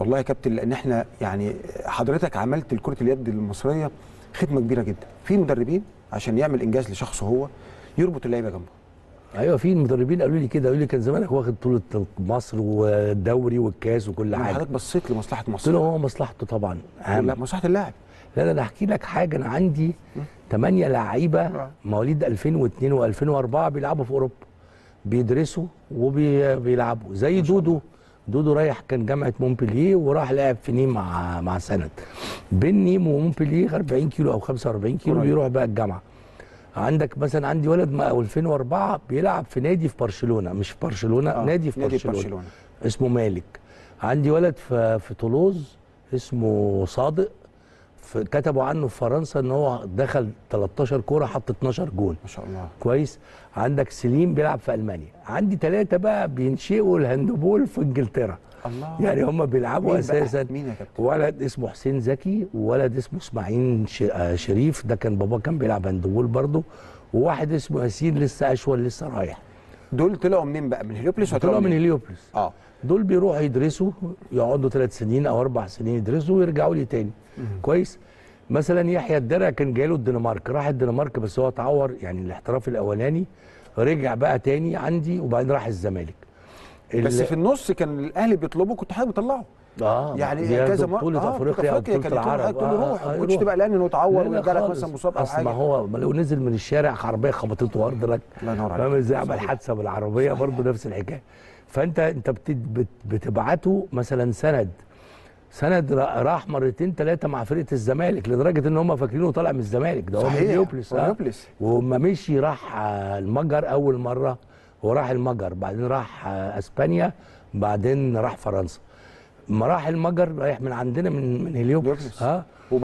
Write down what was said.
والله يا كابتن لان احنا يعني حضرتك عملت لكره اليد المصريه خدمه كبيره جدا في مدربين عشان يعمل انجاز لشخصه هو يربط اللعيبه جنبه ايوه في مدربين قالوا لي كده قالوا لي كان زمانك واخد بطوله مصر والدوري والكاس وكل لما حاجه حضرتك بصيت لمصلحه قلت مصر له هو مصلحته طبعا اهم لا مصلحه اللاعب لا لا انا احكي لك حاجه انا عندي ثمانية لعيبه آه. مواليد 2002 و2004 بيلعبوا في اوروبا بيدرسوا وبيلعبوا زي دودو دودو رايح كان جامعه مونبلييه وراح لعب في نيم مع مع سند بين نيم ومونبلييه 40 كيلو او 45 كيلو قريب. بيروح بقى الجامعه عندك مثلا عندي ولد ما 2004 بيلعب في نادي في برشلونه مش في برشلونه آه، نادي في نادي في برشلونه, برشلونة. اسمه مالك عندي ولد في في طولوز اسمه صادق في كتبوا عنه في فرنسا ان هو دخل 13 كوره حط 12 جون ما شاء الله كويس عندك سليم بيلعب في المانيا عندي ثلاثه بقى بينشئوا الهاندبول في انجلترا الله يعني هم بيلعبوا مين بقى؟ اساسا مين يا كابتن؟ ولد اسمه حسين زكي وولد اسمه اسماعيل ش- آه شريف ده كان بابا كان بيلعب هاندبول برضه وواحد اسمه ياسين لسه اشول لسه رايح دول طلعوا منين بقى من هليوبلس ولا طلعوا من هليوبلس اه دول بيروحوا يدرسوا يقعدوا ثلاث سنين او اربع سنين يدرسوا ويرجعوا لي تاني كويس مثلا يحيى الدرع كان جاي له الدنمارك راح الدنمارك بس هو اتعور يعني الاحتراف الاولاني رجع بقى تاني عندي وبعدين راح الزمالك بس ال- في النص كان الاهلي بيطلبوا كنت حضرتك بطلعه اه يعني دي كذا مره بطولة آه، افريقيا او بطولة كان العرب تقول له روح آه، ما آه، كنتش يروح. تبقى قلقان انه اتعور لا، لا ويرجع لك خالص. مثلا مصاب او اصل ما حاجه هو ما لو نزل من الشارع عربيه خبطته ارض لك الله ينور عليك. فاهم ازاي عمل صحيح. حادثه بالعربيه برضه نفس الحكايه فانت انت بت- بت- بتبعته مثلا سند سند را- راح مرتين ثلاثه مع فرقه الزمالك لدرجه ان هم فاكرينه طالع من الزمالك ده هو من صحيح، هليوبلس هو آه. هليوبلس. وما مشي راح آه، المجر اول مره وراح المجر بعدين راح آه، اسبانيا بعدين راح فرنسا ما راح المجر رايح من عندنا من من هليوبلس هليوبلس. اه